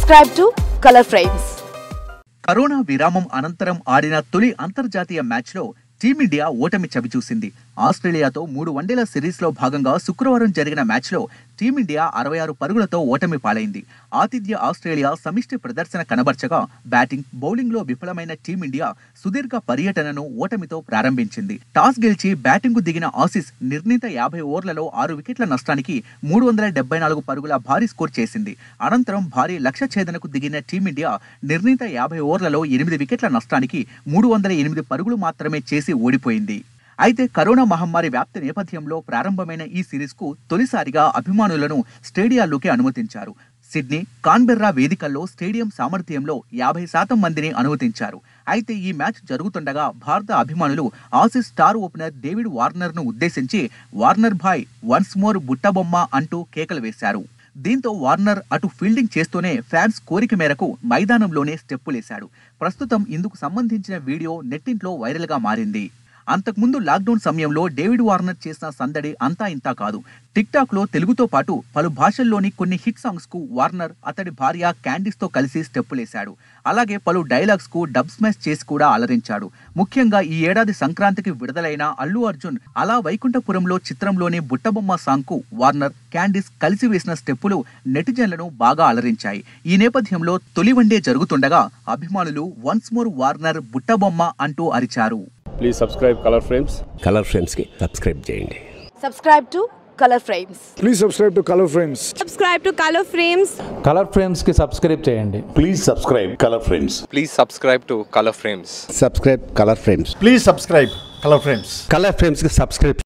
Subscribe to Color Frames. Corona విరామం అనంతరం ఆడిన తొలి అంతర్జాతీయ మ్యాచ్లో టీమిండియా ఓటమి చవిచూసింది ఆస్ట్రేలియాతో మూడు వన్డేల సిరీస్లో భాగంగా శుక్రవారం జరిగిన మ్యాచ్లో టీమిండియా అరవై ఆరు పరుగులతో ఓటమి పాలైంది ఆతిథ్య ఆస్ట్రేలియా సమిష్టి ప్రదర్శన కనబర్చగా బ్యాటింగ్ బౌలింగ్లో విఫలమైన టీమిండియా సుదీర్ఘ పర్యటనను ఓటమితో ప్రారంభించింది టాస్ గెలిచి బ్యాటింగ్కు దిగిన ఆసీస్ నిర్ణీత యాభై ఓవర్లలో ఆరు వికెట్ల నష్టానికి మూడు వందల డెబ్బై నాలుగు పరుగుల భారీ స్కోర్ చేసింది అనంతరం భారీ లక్ష్య ఛేదనకు దిగిన టీమిండియా నిర్ణీత యాభై ఓవర్లలో ఎనిమిది వికెట్ల నష్టానికి మూడు వందల ఎనిమిది పరుగులు మాత్రమే చేసి ఓడిపోయింది అయితే కరోనా మహమ్మారి వ్యాప్తి నేపథ్యంలో ప్రారంభమైన ఈ సిరీస్కు తొలిసారిగా అభిమానులను స్టేడియాల్లోకి అనుమతించారు సిడ్నీ కాన్బెర్రా వేదికల్లో స్టేడియం సామర్థ్యంలో యాభై శాతం మందిని అనుమతించారు అయితే ఈ మ్యాచ్ జరుగుతుండగా భారత అభిమానులు ఆసీస్ స్టార్ ఓపెనర్ డేవిడ్ వార్నర్ను ఉద్దేశించి వార్నర్ భాయ్ వన్స్ మోర్ బుట్టబొమ్మ అంటూ కేకలు వేశారు దీంతో వార్నర్ అటు ఫీల్డింగ్ చేస్తూనే ఫ్యాన్స్ కోరిక మేరకు మైదానంలోనే స్టెప్పులేశాడు ప్రస్తుతం ఇందుకు సంబంధించిన వీడియో నెట్టింట్లో వైరల్గా మారింది అంతకుముందు లాక్డౌన్ సమయంలో డేవిడ్ వార్నర్ చేసిన సందడి అంతా ఇంతా కాదు టిక్ టాక్ లో తెలుగుతో పాటు పలు భాషల్లోని కొన్ని హిట్ సాంగ్స్ కు వార్నర్ అతడి భార్య క్యాండిస్ తో కలిసి స్టెప్పులేశాడు అలాగే పలు డైలాగ్స్ కు డబ్ స్మాష్ చేసి కూడా అలరించాడు ముఖ్యంగా ఈ ఏడాది సంక్రాంతికి విడుదలైన అల్లు అర్జున్ అలా వైకుంఠపురంలో చిత్రంలోని బుట్టబొమ్మ సాంగ్ కు వార్నర్ క్యాండిస్ కలిసి వేసిన స్టెప్పులు నెటిజన్లను బాగా అలరించాయి ఈ నేపథ్యంలో తొలి వన్డే జరుగుతుండగా అభిమానులు వన్స్ మోర్ వార్నర్ బుట్టబొమ్మ అంటూ అరిచారు please subscribe Color Frames Color ఫ్రేమ్స్కి సబ్స్క్రైబ్ చేయండి Subscribe to Color Frames. Please subscribe to Color Frames. subscribe to Color Frames Color ఫ్రేమ్స్కి సబ్స్క్రైబ్ చేయండి Please subscribe Color Frames. Please subscribe to Color Frames. Subscribe Color Frames Please subscribe Color Frames. Color ఫ్రేమ్స్కి subscribe